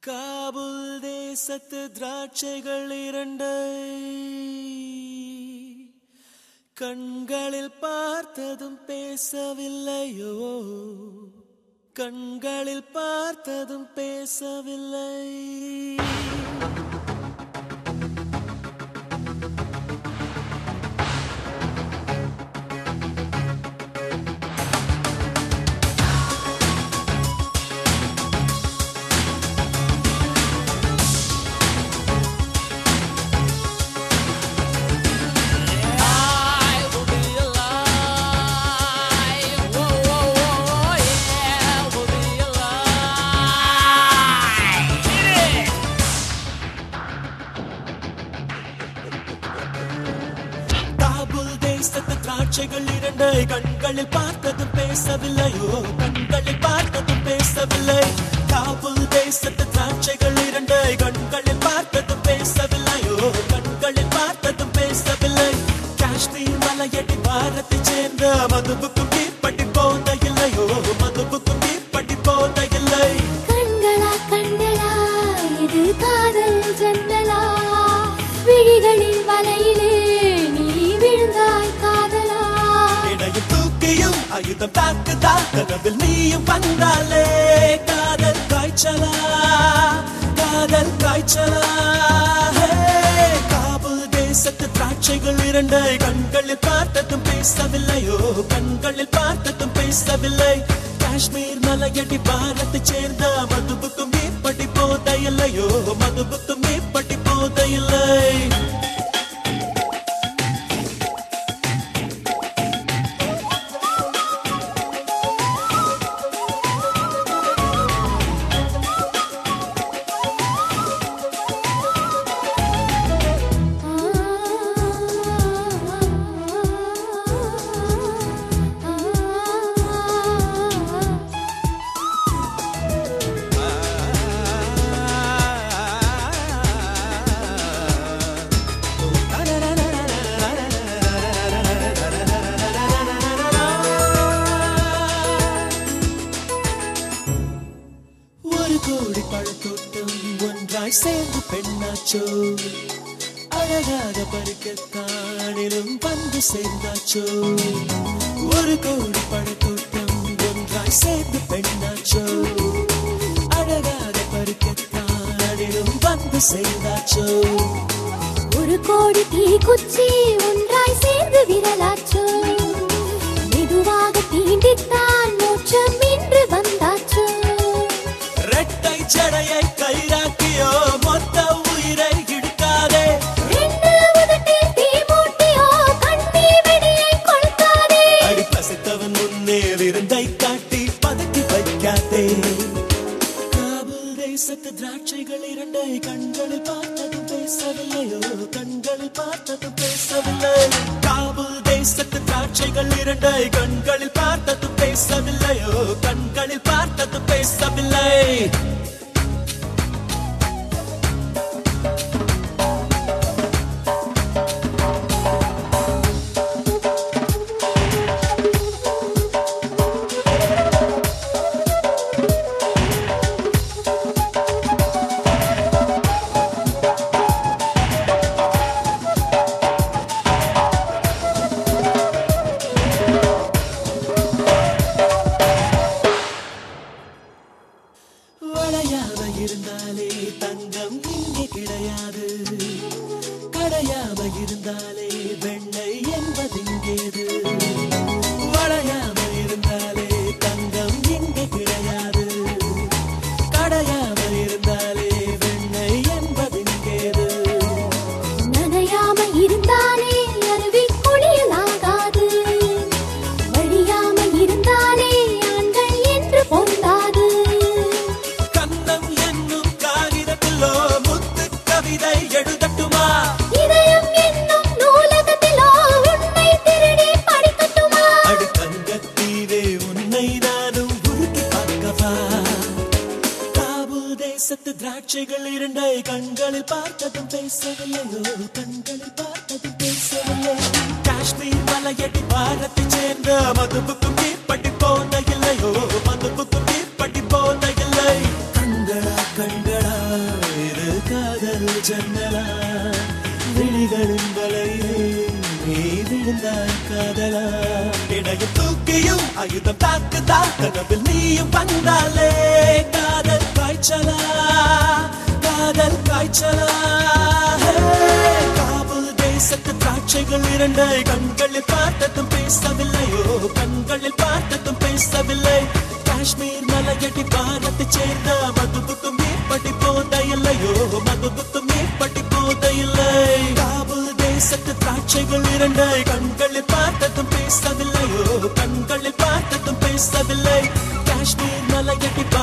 Kabul தேசத்து திராட்சைகள் இரண்டை கண்களில் பார்த்ததும் பேசவில்லையோ கண்களில் பார்த்ததும் பேசவில்லை I will be alive. Whoa, whoa, whoa, whoa, yeah, we'll be alive. Hit it. Kabul தேசத்து திராட்சைகள் இரண்டை கண்களில் பார்த்ததும் பேசவில்லையோ கண்களில் பார்த்ததும் பேசவில்லை காபுல் தேசத்து திராட்சைகள் இரண்டை கண்களில் பார்த்ததும் பேசவில்லையோ கண்களில் பார்த்ததும் பேசவில்லை காஷ்மீர் மலையடி பாரத்தை சேர்ந்த மதுவுக்கும் கீழ்ப்பட்டி போத இல்லையோ மதுவுக்கும் கீழ்ப்பட்டி போத இல்லை கண்களா கண்களா இது காதல் ஜன்னலா விழிகளின் வலையிலே நீ விழுந்தாய் காதலா இடையில் தூக்கியும் ஆயுதம் தாக்குதா கனவில் நீயும் வந்தாலே காதல் காய்ச்சலா காதல் காய்ச்சலா ஹே, காபுல் தேசத்து திராட்சைகள் இரண்டை கண்களில் பார்த்ததும் பேசவில்லையோ கண்களில் பார்த்ததும் பேசவில்லை காஷ்மீர் மலையடி பாரத்தை சேர்ந்த மதுவுக்கும் மேற்படி போத இல்லையோ மதுவுக்கும் மேற்படி போத இல்லை ஒரு கோடி பழத்தோட்டம் ஒன்றாய் சேர்ந்து பெண்ணாச்சோ அழகாக பறிக்கத்தானிலும் வந்து சேர்ந்தாச்சோ ஒரு கோடி பழத்தோட்டம் ஒன்றாய் சேர்ந்து பெண்ணாச்சோ அழகாக பறிக்கத்தானிலும் வந்து சேர்ந்தாச்சோ ஒரு கோடி தீ குச்சி ஒன்றாய் சேர்ந்து விரலாச்சோ மெதுவாக தீண்டித்தான் மோட்சம் இன்று வந்தாச்சோ ரெட்டை ஜடையை கைராக்கியோ மொத்த உயிரை இழுக்காதே ரெண்டு உதட்டில் தீ மூட்டியோ கண்ணீர் வெடியை கொளுத்தாதே அடி பசித்தவன் முன்னே விருந்தை காட்டி பதுக்கி வைக்காதே காபுல் தேசத்து திராட்சைகள் இரண்டை கண்களில் பார்த்ததும் பேசவில்லையோ கண்களில் பார்த்ததும் பேசவில்லை காபுல் தேசத்து திராட்சைகள் இரண்டை கண்களில் பார்த்ததும் பேசவில்லையோ கண்களில் பார்த்ததும் பேசவில்லை வளையாம இருந்தாலே தங்கம் இங்கே கிடையாது கடையாம இருந்தாலே வெண்ணை என்பது இங்கேது வளையாம இருந்தாலே தங்கம் இங்கே கிடையாது கடையாம இருந்தாலே வெண்ணை என்பது இங்கேது நனையாம இருந்தாலே அருவி குளியலாகாது வழியாம இருந்தாலே ஆண்கள் என்று பொந்தாது கண்ணம் என்னும் காகிதத்திலோ முத்து கவிதை எழுதட்டுமா இதயம் என்னும் நூலகத்திலோ உன்னை திருடி படிக்கட்டுமா அடி தங்கத்தீவே உன்னை நானும் உருக்கி பார்க்கவா காபூல் தேசத்து திராட்சைகள் இரண்டை கண்களில் பார்த்ததும் பேசவில்லையோ கண்களில் பார்த்ததும் பேசவில்லை காஷ்மீர் மலையடி பாரத்தை சேர்ந்த மதுவுக்கும் கீழ்ப்பட்டி போன இல்லையோ மதுவுக்கும் கீழ்ப்பட்டி போன இல்லை கண்களா கண்களா காதல் ஜன்னலா விழிகளின் வலையில் நீ விழுந்தாய் காதலா இடையும் தூக்கியும் ஆயுதம் தாக்குதா கனவில் நீயும் வந்தாலே காதல் காய்ச்சலா காதல் காய்ச்சலா ஹே, காபூல் தேசத்து திராட்சைகள் இரண்டை கண்களில் பார்த்ததும் பேசவில்லையோ கண்களில் பார்த்ததும் பேசவில்லை காஷ்மீர் மலையடி பாரத்தை சேர்ந்த மதுவுக்கும் மேற்படி போத இல்லையோ மதுவுக்கும் மேற்படி போத இல்லை காபூல் தேசத்து திராட்சைகள் இரண்டை கண்களில் பார்த்ததும் பேசவில்லையோ கண்களில் பார்த்ததும் பேசவில்லை காஷ்மீர் மலையடி